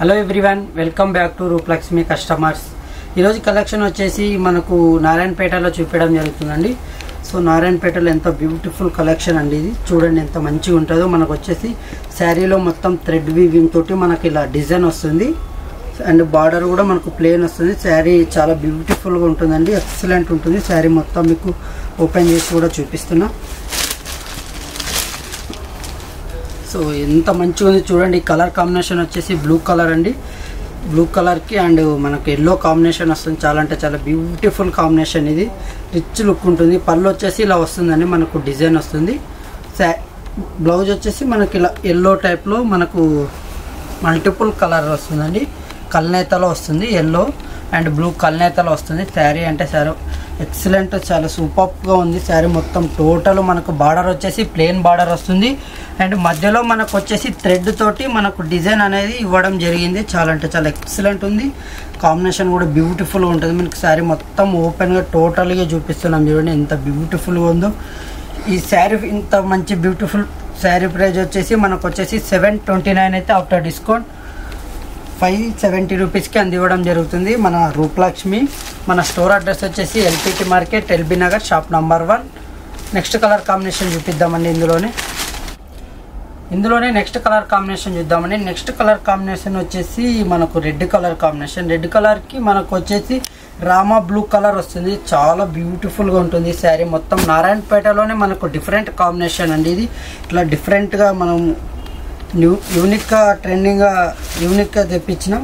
hello everyone welcome back to Rooplakshmi customers ఈరోజు collection వచ్చేసి మనకు నారాయణపేటలో చూపించడం జరుగుతుందండి సో నారాయణపేటలో ఎంత బ్యూటిఫుల్ కలెక్షన్ అండి ఇది చూడండి ఎంత మంచిగా ఉంటుందో మనకు వచ్చేసి శారీలో మొత్తం థ్రెడ్ వీవింగ్ తోటి మనకి ఇలా డిజైన్ వస్తుంది అండ్ బార్డర్ కూడా మనకు ప్లేన్ వస్తుంది శారీ చాలా బ్యూటిఫుల్గా ఉంటుందండి ఎక్సలెంట్ ఉంటుంది శారీ మొత్తం మీకు ఓపెన్ చేసి కూడా చూపిస్తున్నా సో ఎంత మంచిగా ఉంది చూడండి కలర్ కాంబినేషన్ వచ్చేసి బ్లూ కలర్ అండి బ్లూ కలర్కి అండ్ మనకు ఎల్లో కాంబినేషన్ వస్తుంది చాలా అంటే చాలా బ్యూటిఫుల్ కాంబినేషన్ ఇది రిచ్ లుక్ ఉంటుంది పళ్ళు వచ్చేసి ఇలా వస్తుందండి మనకు డిజైన్ వస్తుంది శా బ్లౌజ్ వచ్చేసి మనకి ఇలా ఎల్లో టైప్లో మనకు మల్టిపుల్ కలర్ వస్తుందండి కల్నేతలో వస్తుంది ఎల్లో అండ్ బ్లూ కల్నేతలో వస్తుంది శారీ అంటే సార్ ఎక్సలెంట్ చాలా సూపర్గా ఉంది శారీ మొత్తం టోటల్ మనకు బార్డర్ వచ్చేసి ప్లెయిన్ బార్డర్ వస్తుంది అండ్ మధ్యలో మనకు వచ్చేసి థ్రెడ్ తోటి మనకు డిజైన్ అనేది ఇవ్వడం జరిగింది చాలా అంటే చాలా ఎక్సలెంట్ ఉంది కాంబినేషన్ కూడా బ్యూటిఫుల్గా ఉంటుంది మనకి శారీ మొత్తం ఓపెన్గా టోటల్గా చూపిస్తున్నాం చూడండి ఎంత బ్యూటిఫుల్గా ఉందో ఈ శారీ ఇంత మంచి బ్యూటిఫుల్ శారీ ప్రైస్ వచ్చేసి మనకు వచ్చేసి సెవెన్ ట్వంటీ నైన్ అయితే ఆఫ్టర్ డిస్కౌంట్ ఫైవ్ సెవెంటీ రూపీస్కి అందివ్వడం జరుగుతుంది మన రూపలక్ష్మి మన స్టోర్ అడ్రస్ వచ్చేసి LPT market LB Nagar shop number one next colour combination చూపిద్దామండి ఇందులోనే ఇందులోనే నెక్స్ట్ కలర్ కాంబినేషన్ చూద్దామండి నెక్స్ట్ కలర్ కాంబినేషన్ వచ్చేసి మనకు రెడ్ కలర్ కాంబినేషన్ రెడ్ కలర్కి మనకు వచ్చేసి రామా బ్లూ కలర్ వస్తుంది చాలా బ్యూటిఫుల్గా ఉంటుంది శారీ మొత్తం నారాయణపేటలోనే మనకు డిఫరెంట్ కాంబినేషన్ అండి ఇది ఇట్లా డిఫరెంట్గా మనం న్యూ యూనిక్గా ట్రెండింగ్గా యూనిక్గా తెప్పించినాం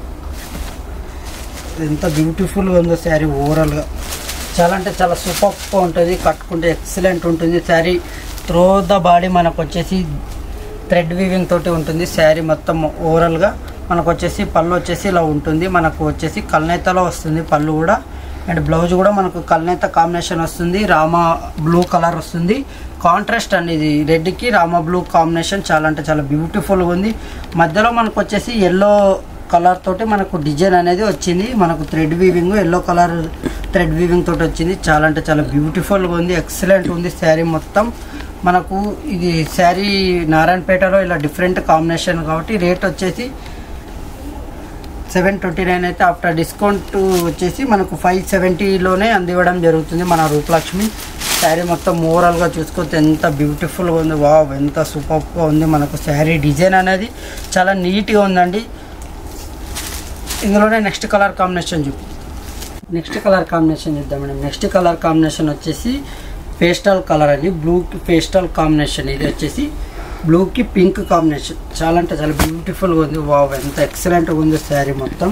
ఎంత బ్యూటిఫుల్గా ఉందో శారీ ఓవరాల్గా చాలా అంటే చాలా సూపర్గా ఉంటుంది కట్టుకుంటే ఎక్సలెంట్ ఉంటుంది శారీ త్రో ద బాడీ మనకు వచ్చేసి థ్రెడ్ వీవింగ్ తోటి ఉంటుంది శారీ మొత్తం ఓవరాల్గా మనకు వచ్చేసి పళ్ళు వచ్చేసి ఇలా ఉంటుంది మనకు వచ్చేసి కల్నేతలో వస్తుంది పళ్ళు కూడా అండ్ బ్లౌజ్ కూడా మనకు కల్నేత కాంబినేషన్ వస్తుంది రామా బ్లూ కలర్ వస్తుంది కాంట్రాస్ట్ అండి ఇది రెడ్కి రామా బ్లూ కాంబినేషన్ చాలా అంటే చాలా బ్యూటిఫుల్గా ఉంది మధ్యలో మనకు వచ్చేసి ఎల్లో కలర్ తోటి మనకు డిజైన్ అనేది వచ్చింది మనకు thread weaving yellow colour thread weaving తోటి వచ్చింది చాలా అంటే చాలా బ్యూటిఫుల్గా ఉంది ఎక్సలెంట్ ఉంది శారీ మొత్తం మనకు ఇది శారీ నారాయణపేటలో ఇలా డిఫరెంట్ కాంబినేషన్ కాబట్టి రేట్ వచ్చేసి సెవెన్ ట్వంటీ నైన్ అయితే ఆఫ్టర్ డిస్కౌంట్ వచ్చేసి మనకు ఫైవ్ సెవెంటీలోనే అందివ్వడం జరుగుతుంది మన రూపలక్ష్మి శారీ మొత్తం ఓవరాల్గా చూసుకుంటే ఎంత బ్యూటిఫుల్గా ఉంది వావ్ ఎంత సూపర్గా ఉంది మనకు శారీ డిజైన్ అనేది చాలా నీట్గా ఉందండి ఇందులోనే నెక్స్ట్ కలర్ కాంబినేషన్ చూపి నెక్స్ట్ కలర్ కాంబినేషన్ చూద్దాం మేడం నెక్స్ట్ కలర్ కాంబినేషన్ వచ్చేసి పేస్టల్ కలర్ అండి బ్లూకి పేస్టల్ కాంబినేషన్ ఇది వచ్చేసి బ్లూకి పింక్ కాంబినేషన్ చాలా అంటే చాలా బ్యూటిఫుల్గా ఉంది వావ్ ఎంత ఎక్సలెంట్గా ఉంది శారీ మొత్తం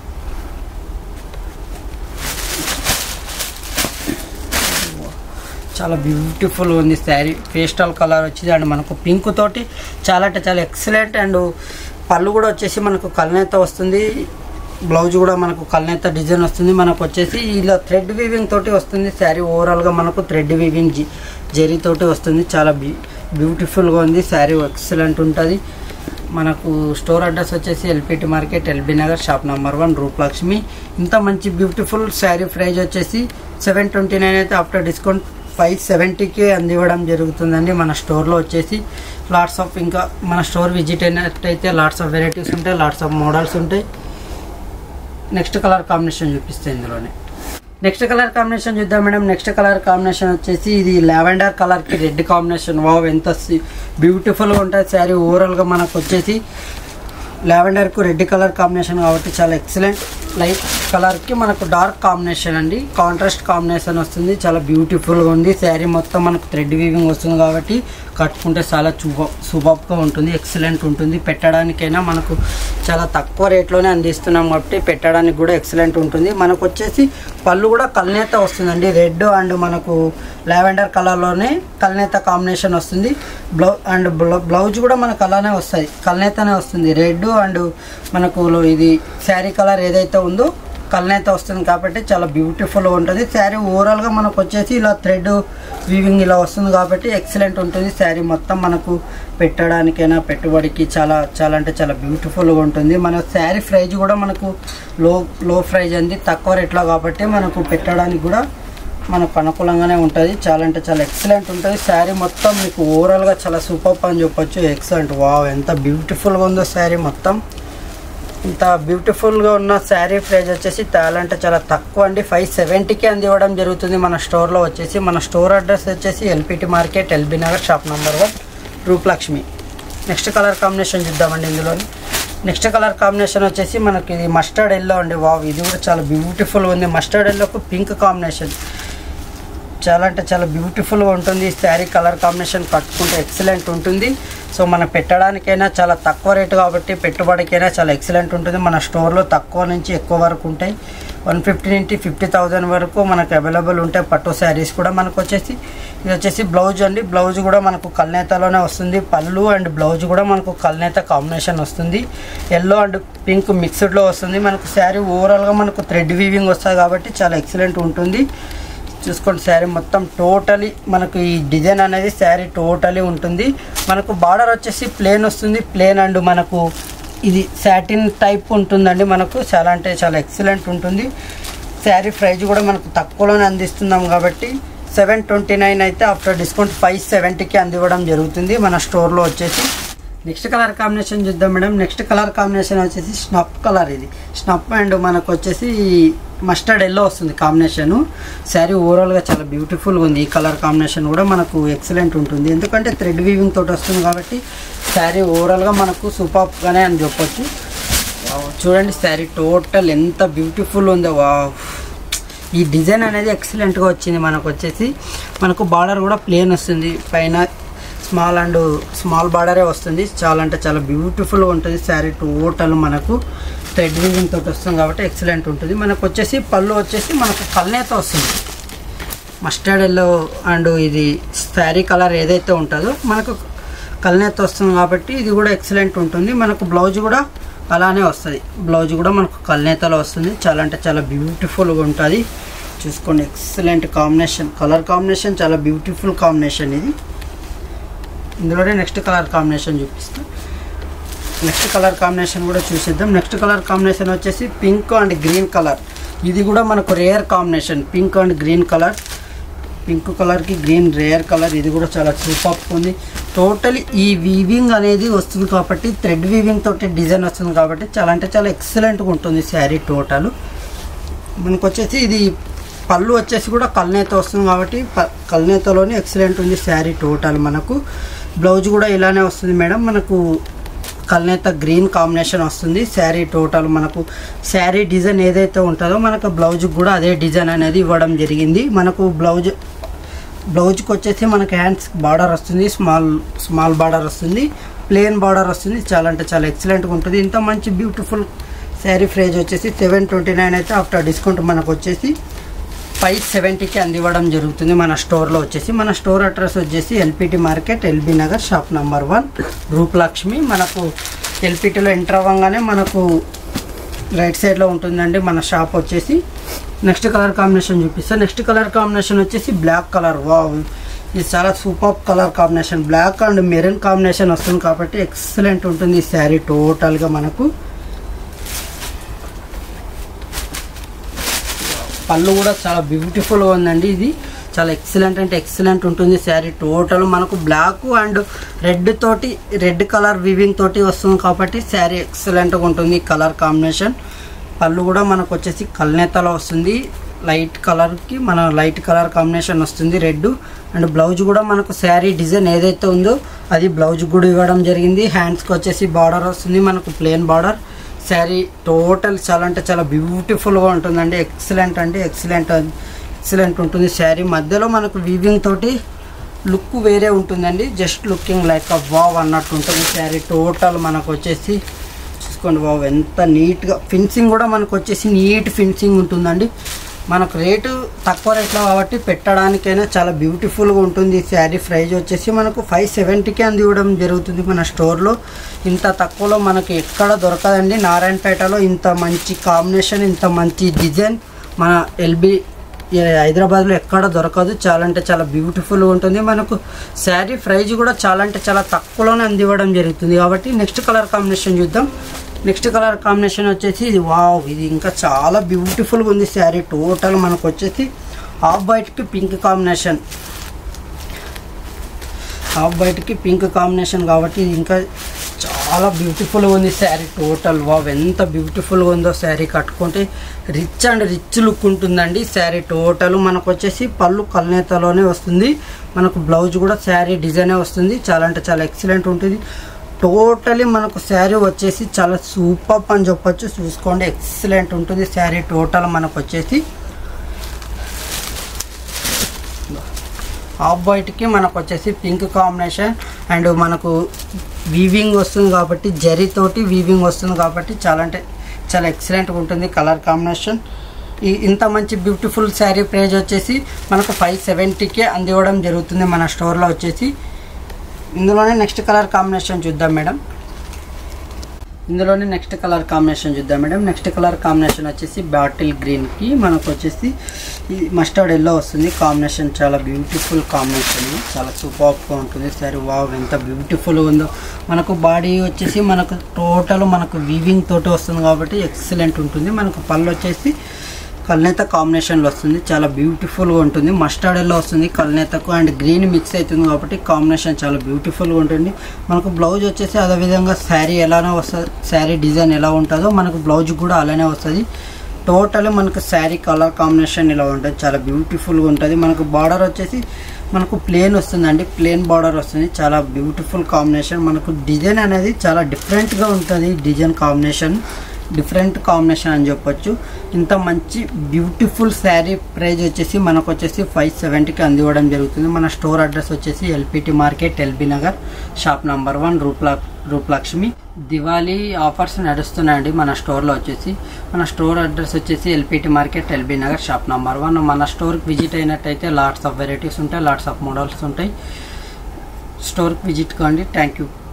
చాలా బ్యూటిఫుల్ ఉంది శారీ పేస్టల్ కలర్ వచ్చింది అండ్ మనకు పింక్ తోటి చాలా అంటే చాలా ఎక్సలెంట్ అండ్ పళ్ళు కూడా వచ్చేసి మనకు కల్నేత వస్తుంది బ్లౌజ్ కూడా మనకు కల్నేత డిజైన్ వస్తుంది మనకు వచ్చేసి ఇలా థ్రెడ్ వీవింగ్ తోటి వస్తుంది శారీ ఓవరాల్గా మనకు థ్రెడ్ వీవింగ్ జి జెరీ తోటి వస్తుంది చాలా బ్యూ బ్యూటిఫుల్గా ఉంది శారీ ఎక్సలెంట్ ఉంటుంది మనకు స్టోర్ అడ్రస్ వచ్చేసి LPT market LB Nagar shop number one Rupalakshmi ఇంత మంచి బ్యూటిఫుల్ శారీ ప్రైజ్ వచ్చేసి సెవెన్ ట్వంటీ నైన్ అయితే ఆఫ్టర్ డిస్కౌంట్ ఫైవ్ సెవెంటీకే అందివ్వడం జరుగుతుందండి మన స్టోర్లో వచ్చేసి లాట్స్ ఆఫ్ ఇంకా మన స్టోర్ విజిట్ అయినట్టయితే లాట్స్ ఆఫ్ వెరైటీస్ ఉంటాయి లాట్స్ ఆఫ్ మోడల్స్ ఉంటాయి నెక్స్ట్ కలర్ కాంబినేషన్ చూపిస్తే ఇందులోనే నెక్స్ట్ కలర్ కాంబినేషన్ చూద్దాం మేడం నెక్స్ట్ కలర్ కాంబినేషన్ వచ్చేసి ఇది లావెండర్ కలర్కి రెడ్ కాంబినేషన్ వావ్ ఎంత బ్యూటిఫుల్గా ఉంటుంది శారీ ఓవరాల్గా మనకు వచ్చేసి లావెండర్కు రెడ్ కలర్ కాంబినేషన్ కాబట్టి చాలా ఎక్సలెంట్ లైట్ కలర్కి మనకు డార్క్ కాంబినేషన్ అండి కాంట్రాస్ట్ కాంబినేషన్ వస్తుంది చాలా బ్యూటిఫుల్గా ఉంది శారీ మొత్తం మనకు థ్రెడ్ వీవింగ్ వస్తుంది కాబట్టి కట్టుకుంటే చాలా చూప సూపర్గా ఉంటుంది ఎక్సలెంట్ ఉంటుంది పెట్టడానికైనా మనకు చాలా తక్కువ రేట్లోనే అందిస్తున్నాం కాబట్టి పెట్టడానికి కూడా ఎక్సలెంట్ ఉంటుంది మనకు వచ్చేసి పళ్ళు కూడా కల్నేత వస్తుందండి రెడ్ అండ్ మనకు లావెండర్ కలర్లోనే కల్నేత కాంబినేషన్ వస్తుంది బ్లౌ అండ్ బ్లౌజ్ కూడా మనకు అలానే వస్తుంది కల్నేతనే వస్తుంది రెడ్ అండ్ మనకు ఇది శారీ కలర్ ఏదైతే ఉందో కల్నేత వస్తుంది కాబట్టి చాలా బ్యూటిఫుల్గా ఉంటుంది శారీ ఓవరాల్గా మనకు వచ్చేసి ఇలా థ్రెడ్ వీవింగ్ ఇలా వస్తుంది కాబట్టి ఎక్సలెంట్ ఉంటుంది శారీ మొత్తం మనకు పెట్టడానికైనా పెట్టుబడికి చాలా చాలా అంటే చాలా బ్యూటిఫుల్గా ఉంటుంది మన శారీ ప్రైజ్ కూడా మనకు లో లో ప్రైజ్ అంది తక్కువ రేట్లో కాబట్టి మనకు పెట్టడానికి కూడా మనకు అనుకూలంగానే ఉంటుంది చాలా అంటే చాలా ఎక్సలెంట్ ఉంటుంది శారీ మొత్తం మీకు ఓవరాల్గా చాలా సూపర్ అని చెప్పొచ్చు ఎక్సలెంట్ వావ్ ఎంత బ్యూటిఫుల్గా ఉందో శారీ మొత్తం ఇంత బ్యూటిఫుల్గా ఉన్న శారీ ప్రైస్ వచ్చేసి చాలా అంటే చాలా తక్కువ అండి ఫైవ్ సెవెంటీకి అందివ్వడం జరుగుతుంది మన స్టోర్లో వచ్చేసి మన స్టోర్ అడ్రస్ వచ్చేసి LPT market LB Nagar shop number one Rupalakshmi next colour combination చూద్దామండి ఇందులోని నెక్స్ట్ కలర్ కాంబినేషన్ వచ్చేసి మనకి ఇది మస్టర్డ్ ఎల్లో అండి వావ్ ఇది కూడా చాలా బ్యూటిఫుల్ ఉంది మస్టర్డ్ ఎల్లోకు పింక్ కాంబినేషన్ చాలా అంటే చాలా బ్యూటిఫుల్గా ఉంటుంది ఈ శారీ కలర్ కాంబినేషన్ కట్టుకుంటే ఎక్సలెంట్ ఉంటుంది సో మనం పెట్టడానికైనా చాలా తక్కువ రేటు కాబట్టి పెట్టుబడికైనా చాలా ఎక్సలెంట్ ఉంటుంది మన స్టోర్లో తక్కువ నుంచి ఎక్కువ వరకు ఉంటాయి వన్ ఫిఫ్టీ నుంచి ఫిఫ్టీ థౌజండ్ వరకు మనకు అవైలబుల్ ఉంటాయి పట్టు శారీస్ కూడా మనకు వచ్చేసి ఇది వచ్చేసి బ్లౌజ్ అండి బ్లౌజ్ కూడా మనకు కల్నేతలోనే వస్తుంది పళ్ళు అండ్ బ్లౌజ్ కూడా మనకు కల్నేత కాంబినేషన్ వస్తుంది ఎల్లో అండ్ పింక్ మిక్స్డ్లో వస్తుంది మనకు శారీ ఓవరాల్గా మనకు థ్రెడ్ వీవింగ్ వస్తుంది కాబట్టి చాలా ఎక్సలెంట్ ఉంటుంది చూసుకోండి శారీ మొత్తం టోటలీ మనకు ఈ డిజైన్ అనేది శారీ టోటలీ ఉంటుంది మనకు బార్డర్ వచ్చేసి ప్లేన్ వస్తుంది ప్లేన్ అండ్ మనకు ఇది సాటిన్ టైప్ ఉంటుందండి మనకు చాలా అంటే చాలా ఎక్సలెంట్ ఉంటుంది శారీ ప్రైస్ కూడా మనకు తక్కువలోనే అందిస్తున్నాం కాబట్టి సెవెన్ ట్వంటీ నైన్ అయితే ఆఫ్టర్ డిస్కౌంట్ ఫైవ్ సెవెంటీకి అందివ్వడం జరుగుతుంది మన స్టోర్లో వచ్చేసి నెక్స్ట్ కలర్ కాంబినేషన్ చూద్దాం మేడం నెక్స్ట్ కలర్ కాంబినేషన్ వచ్చేసి స్నప్ కలర్ ఇది స్నప్ అండ్ మనకు వచ్చేసి మస్టర్డ్ ఎల్లో వస్తుంది కాంబినేషన్ శారీ ఓవరాల్గా చాలా బ్యూటిఫుల్గా ఉంది ఈ కలర్ కాంబినేషన్ కూడా మనకు ఎక్సలెంట్ ఉంటుంది ఎందుకంటే థ్రెడ్ వీవింగ్ తోటి వస్తుంది కాబట్టి శారీ ఓవరాల్గా మనకు సూపర్గానే అని చెప్పొచ్చు వావ్, చూడండి శారీ టోటల్ ఎంత బ్యూటిఫుల్ ఉందో వా ఈ డిజైన్ అనేది ఎక్సలెంట్గా వచ్చింది మనకు వచ్చేసి మనకు బార్డర్ కూడా ప్లేన్ వస్తుంది పైన స్మాల్ అండ్ స్మాల్ బార్డరే వస్తుంది చాలా అంటే చాలా బ్యూటిఫుల్గా ఉంటుంది శారీ టోటల్ మనకు థ్రెడ్ వీవింగ్ తోటి వస్తుంది కాబట్టి ఎక్సలెంట్ ఉంటుంది మనకు వచ్చేసి పళ్ళు వచ్చేసి మనకు కల్నేత వస్తుంది మస్టర్డ్ ఎల్లో అండ్ ఇది శారీ కలర్ ఏదైతే ఉంటుందో మనకు కల్నేత వస్తుంది కాబట్టి ఇది కూడా ఎక్సలెంట్ ఉంటుంది మనకు బ్లౌజ్ కూడా అలానే వస్తుంది బ్లౌజ్ కూడా మనకు కల్నేతలో వస్తుంది చాలా అంటే చాలా బ్యూటిఫుల్గా ఉంటుంది చూసుకోండి ఎక్సలెంట్ కాంబినేషన్ కలర్ కాంబినేషన్ చాలా బ్యూటిఫుల్ కాంబినేషన్ ఇది ఇందులోనే నెక్స్ట్ కలర్ కాంబినేషన్ చూపిస్తాం నెక్స్ట్ కలర్ కాంబినేషన్ కూడా చూసేద్దాం నెక్స్ట్ కలర్ కాంబినేషన్ వచ్చేసి పింక్ అండ్ గ్రీన్ కలర్ ఇది కూడా మనకు rare combination pink and green colour pink కలర్కి గ్రీన్ రేర్ కలర్ ఇది కూడా చాలా సూపర్ ఉంది టోటల్ ఈ వీవింగ్ అనేది వస్తుంది కాబట్టి థ్రెడ్ వీవింగ్ తోటి డిజైన్ వస్తుంది కాబట్టి చాలా అంటే చాలా ఎక్సలెంట్గా ఉంటుంది శారీ టోటల్ మనకు వచ్చేసి ఇది పళ్ళు వచ్చేసి కూడా కల్నేత వస్తుంది కాబట్టి ప- కల్నేతలోనే ఎక్సలెంట్ ఉంది శారీ టోటల్ మనకు బ్లౌజ్ కూడా ఇలానే వస్తుంది మేడం మనకు కల్నేత గ్రీన్ కాంబినేషన్ వస్తుంది శారీ టోటల్ మనకు శారీ డిజైన్ ఏదైతే ఉంటుందో మనకు బ్లౌజ్ కూడా అదే డిజైన్ అనేది ఇవ్వడం జరిగింది మనకు బ్లౌజ్ బ్లౌజ్కి వచ్చేసి మనకి హ్యాండ్స్ బార్డర్ వస్తుంది స్మాల్ స్మాల్ బార్డర్ వస్తుంది ప్లేన్ బార్డర్ వస్తుంది చాలా అంటే చాలా ఎక్సలెంట్గా ఉంటుంది ఇంత మంచి బ్యూటిఫుల్ శారీ ప్రైజ్ వచ్చేసి సెవెన్ ట్వంటీ నైన్ అయితే ఆఫ్టర్ డిస్కౌంట్ మనకు వచ్చేసి ఫైవ్ సెవెంటీకి అందివ్వడం జరుగుతుంది మన స్టోర్లో వచ్చేసి మన స్టోర్ అడ్రస్ వచ్చేసి LPT market LB Nagar shop number one Rupalakshmi మనకు ఎల్పిటిలో ఎంటర్ అవ్వగానే మనకు రైట్ సైడ్లో ఉంటుందండి మన షాప్ వచ్చేసి నెక్స్ట్ కలర్ కాంబినేషన్ చూపిస్తాను నెక్స్ట్ కలర్ కాంబినేషన్ వచ్చేసి బ్లాక్ కలర్ వావ్ ఇది చాలా super colour combination black and maroon combination వస్తుంది కాబట్టి ఎక్సలెంట్ ఉంటుంది ఈ శారీ టోటల్గా మనకు పళ్ళు కూడా చాలా బ్యూటిఫుల్గా ఉందండి ఇది చాలా ఎక్సలెంట్ అంటే ఎక్సలెంట్ ఉంటుంది శారీ టోటల్ మనకు బ్లాక్ అండ్ రెడ్ తోటి రెడ్ కలర్ వివింగ్ తోటి వస్తుంది కాబట్టి శారీ ఎక్సలెంట్గా ఉంటుంది కలర్ కాంబినేషన్ పళ్ళు కూడా మనకు వచ్చేసి కల్నేతలో వస్తుంది లైట్ కలర్కి మన లైట్ కలర్ కాంబినేషన్ వస్తుంది రెడ్ అండ్ బ్లౌజ్ కూడా మనకు శారీ డిజైన్ ఏదైతే ఉందో అది బ్లౌజ్ కూడా ఇవ్వడం జరిగింది హ్యాండ్స్కి వచ్చేసి బార్డర్ వస్తుంది మనకు ప్లేన్ బార్డర్ శారీ టోటల్ చాలా అంటే చాలా బ్యూటిఫుల్గా ఉంటుందండి ఎక్సలెంట్ అంటే ఎక్సలెంట్ ఎక్సలెంట్ ఉంటుంది శారీ మధ్యలో మనకు వీవింగ్ తోటి లుక్ వేరే ఉంటుందండి just looking like a wow అన్నట్టు ఉంటుంది శారీ టోటల్ మనకు వచ్చేసి చూసుకోండి వావ్ ఎంత నీట్గా ఫినిషింగ్ కూడా మనకు వచ్చేసి నీట్ ఫినిషింగ్ ఉంటుందండి మనకు రేటు తక్కువ రేట్లో కాబట్టి పెట్టడానికైనా చాలా బ్యూటిఫుల్గా ఉంటుంది ఈ శారీ ప్రైజ్ వచ్చేసి మనకు ఫైవ్ సెవెంటీకి అందివ్వడం జరుగుతుంది మన స్టోర్లో ఇంత తక్కువలో మనకి ఎక్కడ దొరకదండి నారాయణపేటలో ఇంత మంచి కాంబినేషన్ ఇంత మంచి డిజైన్ మన ఎల్బి హైదరాబాద్లో ఎక్కడ దొరకదు చాలా అంటే చాలా బ్యూటిఫుల్గా ఉంటుంది మనకు శారీ ప్రైజ్ కూడా చాలా అంటే చాలా తక్కువలోనే అందివ్వడం జరుగుతుంది కాబట్టి నెక్స్ట్ కలర్ కాంబినేషన్ చూద్దాం నెక్స్ట్ కలర్ కాంబినేషన్ వచ్చేసి ఇది వావ్ ఇది ఇంకా చాలా బ్యూటిఫుల్గా ఉంది శారీ టోటల్ మనకు వచ్చేసి హాఫ్ వైట్కి పింక్ కాంబినేషన్ హాఫ్ వైట్కి పింక్ కాంబినేషన్ కాబట్టి ఇది ఇంకా చాలా చాలా బ్యూటిఫుల్గా ఉంది శారీ టోటల్ వావ్ ఎంత బ్యూటిఫుల్గా ఉందో శారీ కట్టుకుంటే రిచ్ అండ్ రిచ్ లుక్ ఉంటుందండి శారీ టోటల్ మనకు వచ్చేసి పళ్ళు కల్నేతలోనే వస్తుంది మనకు బ్లౌజ్ కూడా శారీ డిజైనే వస్తుంది చాలా అంటే చాలా ఎక్సలెంట్ ఉంటుంది టోటలీ మనకు శారీ వచ్చేసి చాలా సూపర్ అని చెప్పొచ్చు చూసుకోండి ఎక్సలెంట్ ఉంటుంది శారీ టోటల్ మనకు వచ్చేసి ఆఫ్ వైట్కి మనకు వచ్చేసి పింక్ కాంబినేషన్ అండ్ మనకు వీవింగ్ వస్తుంది కాబట్టి జరీతోటి వీవింగ్ వస్తుంది కాబట్టి చాలా అంటే చాలా ఎక్సలెంట్గా ఉంటుంది కలర్ కాంబినేషన్ ఈ ఇంత మంచి బ్యూటిఫుల్ శారీ ప్రైజ్ వచ్చేసి మనకు ఫైవ్ సెవెంటీకే అందివ్వడం జరుగుతుంది మన స్టోర్లో వచ్చేసి ఇందులోనే నెక్స్ట్ కలర్ కాంబినేషన్ చూద్దాం మేడం ఇందులోనే నెక్స్ట్ కలర్ కాంబినేషన్ చూద్దాం మేడం నెక్స్ట్ కలర్ కాంబినేషన్ వచ్చేసి బాటిల్ గ్రీన్కి మనకు వచ్చేసి ఈ మస్టర్డ్ ఎల్లో వస్తుంది కాంబినేషన్ చాలా బ్యూటిఫుల్ కాంబినేషన్ చాలా సూపర్గా ఉంటుంది సరే వావ్ ఎంత బ్యూటిఫుల్ ఉందో మనకు బాడీ వచ్చేసి మనకు టోటల్ మనకు వీవింగ్ తోటి వస్తుంది కాబట్టి ఎక్సలెంట్ ఉంటుంది మనకు పళ్ళు వచ్చేసి కల్నేత కాంబినేషన్లో వస్తుంది చాలా బ్యూటిఫుల్గా ఉంటుంది మస్టర్డ్ ఎల్లో వస్తుంది కల్నేతకు అండ్ గ్రీన్ మిక్స్ అవుతుంది కాబట్టి కాంబినేషన్ చాలా బ్యూటిఫుల్గా ఉంటుంది మనకు బ్లౌజ్ వచ్చేసి అదేవిధంగా శారీ ఎలానో వస్తుంది శారీ డిజైన్ ఎలా ఉంటుందో మనకు బ్లౌజ్ కూడా అలానే వస్తుంది టోటల్ మనకు శారీ కలర్ కాంబినేషన్ ఇలా ఉంటుంది చాలా బ్యూటిఫుల్గా ఉంటుంది మనకు బార్డర్ వచ్చేసి మనకు ప్లేన్ వస్తుందండి ప్లేన్ బార్డర్ వస్తుంది చాలా బ్యూటిఫుల్ కాంబినేషన్ మనకు డిజైన్ అనేది చాలా డిఫరెంట్గా ఉంటుంది డిజైన్ కాంబినేషన్ డిఫరెంట్ కాంబినేషన్ అని చెప్పొచ్చు ఇంత మంచి బ్యూటిఫుల్ శారీ ప్రైస్ వచ్చేసి మనకు వచ్చేసి ఫైవ్ సెవెంటీకి అందివ్వడం జరుగుతుంది మన స్టోర్ అడ్రస్ వచ్చేసి LPT market LB Nagar shop number one రూప్లా రూపలక్ష్మి దివాళీ ఆఫర్స్ నడుస్తున్నాయండి మన స్టోర్లో వచ్చేసి మన స్టోర్ అడ్రస్ వచ్చేసి LPT market LB Nagar shop number one మన స్టోర్కి విజిట్ అయినట్టయితే లాట్స్ ఆఫ్ వెరైటీస్ ఉంటాయి లాట్స్ ఆఫ్ మోడల్స్ ఉంటాయి స్టోర్కి విజిట్ కాండి థ్యాంక్ యూ